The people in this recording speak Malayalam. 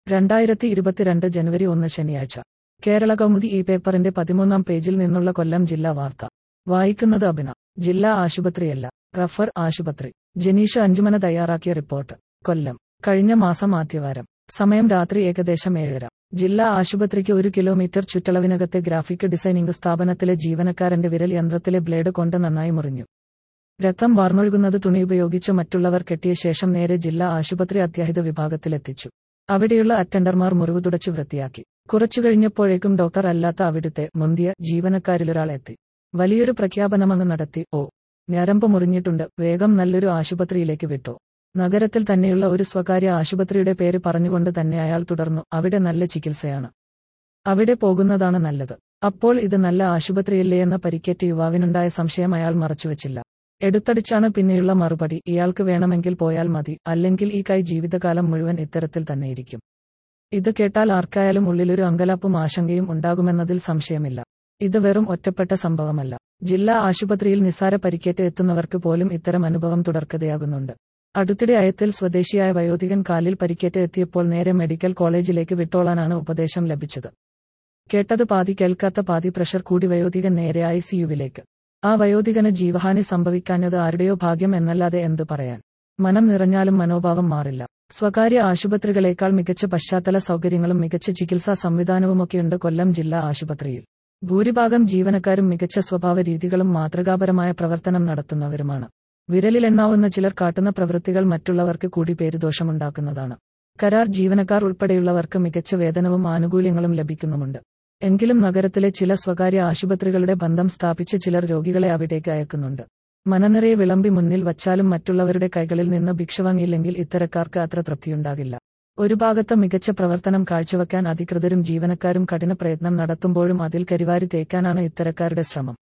രണ്ടായിരത്തി ഇരുപത്തിരണ്ട് ജനുവരി ഒന്ന് ശനിയാഴ്ച കേരള കൗമുദി ഈ പേപ്പറിന്റെ പതിമൂന്നാം പേജിൽ നിന്നുള്ള കൊല്ലം ജില്ലാ വാർത്ത വായിക്കുന്നത് അഭിന ജില്ലാ ആശുപത്രിയല്ല റഫർ ആശുപത്രി ജനീഷ അഞ്ചുമന തയ്യാറാക്കിയ റിപ്പോർട്ട് കൊല്ലം കഴിഞ്ഞ മാസം ആദ്യവാരം സമയം രാത്രി ഏകദേശം ഏഴര ജില്ലാ ആശുപത്രിക്ക് ഒരു കിലോമീറ്റർ ചുറ്റളവിനകത്തെ ഗ്രാഫിക് ഡിസൈനിംഗ് സ്ഥാപനത്തിലെ ജീവനക്കാരന്റെ വിരൽ യന്ത്രത്തിലെ ബ്ലേഡ് കൊണ്ട് നന്നായി മുറിഞ്ഞു രക്തം വാർന്നൊഴുകുന്നത് തുണി ഉപയോഗിച്ച് മറ്റുള്ളവർ കെട്ടിയ ശേഷം നേരെ ജില്ലാ ആശുപത്രി അത്യാഹിത വിഭാഗത്തിലെത്തിച്ചു അവിടെയുള്ള അറ്റൻഡർമാർ മുറിവ് തുടച്ചു വൃത്തിയാക്കി കുറച്ചു കഴിഞ്ഞപ്പോഴേക്കും ഡോക്ടർ അല്ലാത്ത അവിടുത്തെ മുന്തിയ ജീവനക്കാരിലൊരാൾ എത്തി വലിയൊരു പ്രഖ്യാപനമങ്ങ് നടത്തി ഓ ഞരമ്പ് മുറിഞ്ഞിട്ടുണ്ട് വേഗം നല്ലൊരു ആശുപത്രിയിലേക്ക് വിട്ടോ നഗരത്തിൽ തന്നെയുള്ള ഒരു സ്വകാര്യ ആശുപത്രിയുടെ പേര് പറഞ്ഞുകൊണ്ട് തന്നെ അയാൾ തുടർന്നു അവിടെ നല്ല ചികിത്സയാണ് അവിടെ പോകുന്നതാണ് നല്ലത് അപ്പോൾ ഇത് നല്ല ആശുപത്രിയല്ലേ എന്ന പരിക്കേറ്റ യുവാവിനുണ്ടായ സംശയം അയാൾ മറച്ചുവെച്ചില്ല എടുത്തടിച്ചാണ് പിന്നെയുള്ള മറുപടി ഇയാൾക്ക് വേണമെങ്കിൽ പോയാൽ മതി അല്ലെങ്കിൽ ഈ കൈ ജീവിതകാലം മുഴുവൻ ഇത്തരത്തിൽ തന്നെയിരിക്കും ഇത് കേട്ടാൽ ആർക്കായാലും ഉള്ളിലൊരു അങ്കലാപ്പും ആശങ്കയും ഉണ്ടാകുമെന്നതിൽ സംശയമില്ല ഇത് വെറും ഒറ്റപ്പെട്ട സംഭവമല്ല ജില്ലാ ആശുപത്രിയിൽ നിസാര പരിക്കേറ്റ് എത്തുന്നവർക്ക് പോലും ഇത്തരം അനുഭവം തുടർക്കഥയാകുന്നുണ്ട് അടുത്തിടെ അയത്തിൽ സ്വദേശിയായ വയോധികൻ കാലിൽ പരിക്കേറ്റ് എത്തിയപ്പോൾ നേരെ മെഡിക്കൽ കോളേജിലേക്ക് വിട്ടോളാനാണ് ഉപദേശം ലഭിച്ചത് കേട്ടത് പാതി കേൾക്കാത്ത പാതി പ്രഷർ കൂടി വയോധികൻ നേരെ ഐ സിയുവിലേക്ക് ആ വയോധികന് ജീവഹാനി സംഭവിക്കാഞ്ഞത് ആരുടെയോ ഭാഗ്യം എന്നല്ലാതെ എന്ത് പറയാൻ മനം നിറഞ്ഞാലും മനോഭാവം മാറില്ല സ്വകാര്യ ആശുപത്രികളേക്കാൾ മികച്ച പശ്ചാത്തല സൗകര്യങ്ങളും മികച്ച ചികിത്സാ സംവിധാനവുമൊക്കെയുണ്ട് കൊല്ലം ജില്ലാ ആശുപത്രിയിൽ ഭൂരിഭാഗം ജീവനക്കാരും മികച്ച സ്വഭാവ രീതികളും മാതൃകാപരമായ പ്രവർത്തനം നടത്തുന്നവരുമാണ് വിരലിലെണ്ണാവുന്ന ചിലർ കാട്ടുന്ന പ്രവൃത്തികൾ മറ്റുള്ളവർക്ക് കൂടി പേരുദോഷമുണ്ടാക്കുന്നതാണ് കരാർ ജീവനക്കാർ ഉൾപ്പെടെയുള്ളവർക്ക് മികച്ച വേതനവും ആനുകൂല്യങ്ങളും ലഭിക്കുന്നുമുണ്ട് എങ്കിലും നഗരത്തിലെ ചില സ്വകാര്യ ആശുപത്രികളുടെ ബന്ധം സ്ഥാപിച്ച് ചിലർ രോഗികളെ അവിടേക്ക് അയക്കുന്നുണ്ട് മനനിറയെ വിളമ്പി മുന്നിൽ വച്ചാലും മറ്റുള്ളവരുടെ കൈകളിൽ നിന്ന് ഭിക്ഷ വാങ്ങിയില്ലെങ്കിൽ ഇത്തരക്കാർക്ക് അത്ര തൃപ്തിയുണ്ടാകില്ല ഒരു ഭാഗത്ത് മികച്ച പ്രവർത്തനം കാഴ്ചവെക്കാൻ അധികൃതരും ജീവനക്കാരും കഠിന പ്രയത്നം നടത്തുമ്പോഴും അതിൽ കരിവാരി തേക്കാനാണ് ഇത്തരക്കാരുടെ ശ്രമം